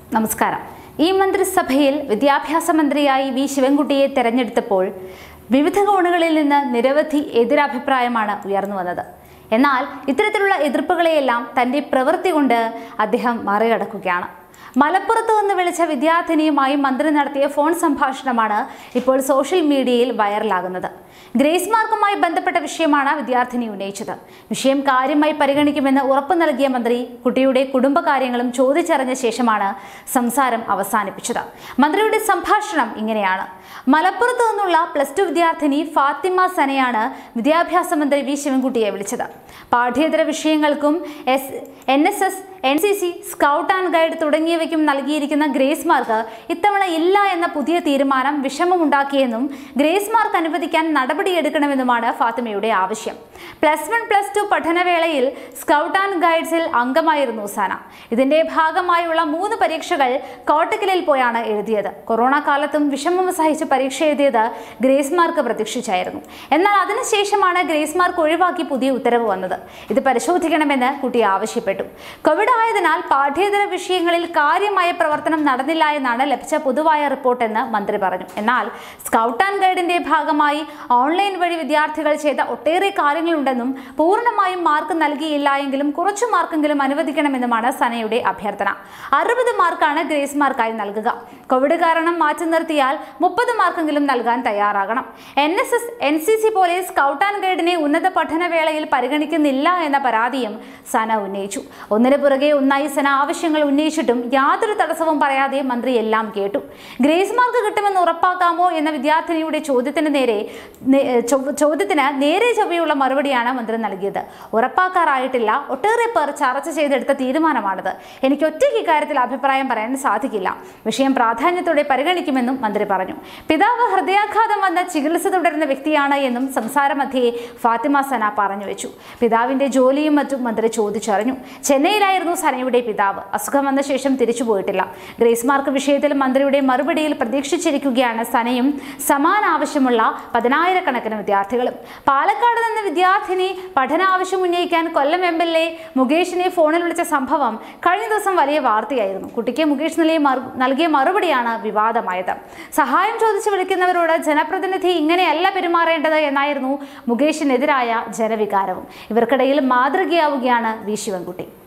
നമസ്കാരം ഈ മന്ത്രിസഭയിൽ വിദ്യാഭ്യാസ മന്ത്രിയായി വി ശിവൻകുട്ടിയെ തെരഞ്ഞെടുത്തപ്പോൾ വിവിധ കോണുകളിൽ നിന്ന് നിരവധി എതിരഭിപ്രായമാണ് ഉയർന്നു വന്നത് എന്നാൽ ഇത്തരത്തിലുള്ള എതിർപ്പുകളെയെല്ലാം തൻ്റെ പ്രവൃത്തി കൊണ്ട് അദ്ദേഹം മറികടക്കുകയാണ് മലപ്പുറത്ത് നിന്ന് വിളിച്ച വിദ്യാർത്ഥിനിയുമായി മന്ത്രി നടത്തിയ ഫോൺ സംഭാഷണമാണ് ഇപ്പോൾ സോഷ്യൽ മീഡിയയിൽ വൈറലാകുന്നത് ഗ്രേസ് മാർക്കുമായി ബന്ധപ്പെട്ട വിഷയമാണ് വിദ്യാർത്ഥിനി ഉന്നയിച്ചത് വിഷയം കാര്യമായി പരിഗണിക്കുമെന്ന് ഉറപ്പു നൽകിയ മന്ത്രി കുട്ടിയുടെ കുടുംബകാര്യങ്ങളും ചോദിച്ചറിഞ്ഞ ശേഷമാണ് സംസാരം അവസാനിപ്പിച്ചത് മന്ത്രിയുടെ സംഭാഷണം ഇങ്ങനെയാണ് മലപ്പുറത്ത് നിന്നുള്ള പ്ലസ് ടു വിദ്യാർത്ഥിനി ഫാത്തിമ സനയാണ് വിദ്യാഭ്യാസ മന്ത്രി വി ശിവൻകുട്ടിയെ വിളിച്ചത് പാഠ്യേതര വിഷയങ്ങൾക്കും S N S S N C C scout and guide തുടങ്ങിയവയ്ക്കും നൽകിയിരിക്കുന്ന ഗ്രേസ് മാർക്ക് ഇത്തവണ ഇല്ല എന്ന പുതിയ തീരുമാനം വിഷമമുണ്ടാക്കിയെന്നും ഗ്രേസ് മാർക്ക് അനുവദിക്കാൻ നടപടിയെടുക്കണമെന്നുമാണ് ഫാത്തിമയുടെ ആവശ്യം പ്ലസ് വൺ പ്ലസ് ടു പഠനവേളയിൽ സ്കൗട്ട് ആൻഡ് ഗൈഡ്സിൽ അംഗമായിരുന്നു സന ഇതിന്റെ ഭാഗമായുള്ള മൂന്ന് പരീക്ഷകൾ കോട്ടക്കലിൽ പോയാണ് എഴുതിയത് കൊറോണ കാലത്തും വിഷമം സഹിച്ച് പരീക്ഷ എഴുതിയത് ഗ്രേസ് മാർക്ക് പ്രതീക്ഷിച്ചായിരുന്നു എന്നാൽ അതിനുശേഷമാണ് ഗ്രേസ് മാർക്ക് ഒഴിവാക്കി പുതിയ ഉത്തരവ് വന്നത് ഇത് പരിശോധിക്കണമെന്ന് കുട്ടി ആവശ്യപ്പെട്ടു കോവിഡ് ആയതിനാൽ പാഠ്യേതര വിഷയങ്ങളിൽ കാര്യമായ പ്രവർത്തനം നടന്നില്ല എന്നാണ് ലഭിച്ച പൊതുവായ റിപ്പോർട്ട് എന്ന് മന്ത്രി പറഞ്ഞു എന്നാൽ സ്കൗട്ട് ആൻഡ് ഗൈഡിന്റെ ഭാഗമായി ഓൺലൈൻ വഴി വിദ്യാർത്ഥികൾ ചെയ്ത ഒട്ടേറെ കാര്യങ്ങളുണ്ടെന്നും പൂർണ്ണമായും മാർക്ക് നൽകിയില്ല എങ്കിലും കുറച്ചു മാർക്കെങ്കിലും അനുവദിക്കണമെന്നുമാണ് സനയുടെ അഭ്യർത്ഥന അറുപത് മാർക്കാണ് ഗ്രേസ് മാർക്കായി നൽകുക കോവിഡ് കാരണം മാറ്റി നിർത്തിയാൽ മുപ്പത് മാർക്കെങ്കിലും നൽകാൻ തയ്യാറാകണം N S S N C C പോലെ സ്കൗട്ട് ആൻഡ് ഗൈഡിനെ ഉന്നത പഠനവേളയിൽ പരിഗണിക്കുന്നില്ല എന്ന പരാതിയും സന ഉന്നയിച്ചു ഒന്നിനു പുറകെ ഒന്നായി സന ആവശ്യങ്ങൾ ഉന്നയിച്ചിട്ടും യാതൊരു തടസ്സവും പറയാതെ മന്ത്രി എല്ലാം കേട്ടു ഗ്രേസ് മാർക്ക് കിട്ടുമെന്ന് ഉറപ്പാക്കാമോ എന്ന വിദ്യാർത്ഥിനിയുടെ ചോദ്യത്തിന് നേരെ നേ- ചൊവ്വ- ചോദ്യത്തിന് നേരെ ചൊവ്വയുള്ള മറുപടിയാണ് മന്ത്രി നൽകിയത് ഉറപ്പാക്കാറായിട്ടില്ല ഒട്ടേറെ പേർ ചർച്ച ചെയ്തെടുത്ത തീരുമാനമാണിത് എനിക്ക് ഒറ്റയ്ക്ക് ഇക്കാര്യത്തിൽ അഭിപ്രായം പറയാൻ സാധിക്കില്ല വിഷയം പ്രാധാന്യത്തോടെ പരിഗണിക്കുമെന്നും മന്ത്രി പറഞ്ഞു പിതാവ് ഹൃദയാഘാതം വന്ന് ചികിത്സ തുടരുന്ന വ്യക്തിയാണ് എന്നും സംസാരമധ്യേ ഫാത്തിമ സന പറഞ്ഞു വെച്ചു പിതാവിന്റെ ജോലിയും മറ്റും മന്ത്രി ചോദിച്ചറിഞ്ഞു ചെന്നൈയിലായിരുന്നു സനയുടെ പിതാവ് അസുഖം വന്ന ശേഷം തിരിച്ചു പോയിട്ടില്ല ഗ്രേസ് മാർക്ക് വിഷയത്തിൽ മന്ത്രിയുടെ മറുപടിയിൽ പ്രതീക്ഷിച്ചിരിക്കുകയാണ് സനയും സമാന ആവശ്യമുള്ള പതിനായിരക്കണക്കിന് വിദ്യാർത്ഥികളും പാലക്കാട് നിന്ന് വിദ്യാർത്ഥിനി പഠനാവശ്യം ഉന്നയിക്കാൻ കൊല്ലം എം എൽ എ മുകേഷിനെ ഫോണിൽ വിളിച്ച സംഭവം കഴിഞ്ഞ ദിവസം വലിയ വാർത്തയായിരുന്നു കുട്ടിക്ക് മുകേഷ് നൽകിയ മറു- നൽകിയ മറുപടിയാണ് വിവാദമായത് സഹായം ചോദിച്ച് വിളിക്കുന്നവരോട് ജനപ്രതിനിധി ഇങ്ങനെയല്ല പെരുമാറേണ്ടത് എന്നായിരുന്നു മുകേഷിനെതിരായ ജനവികാരവും ഇവർക്കിടയിൽ മാതൃകയാവുകയാണ് വി ശിവൻകുട്ടി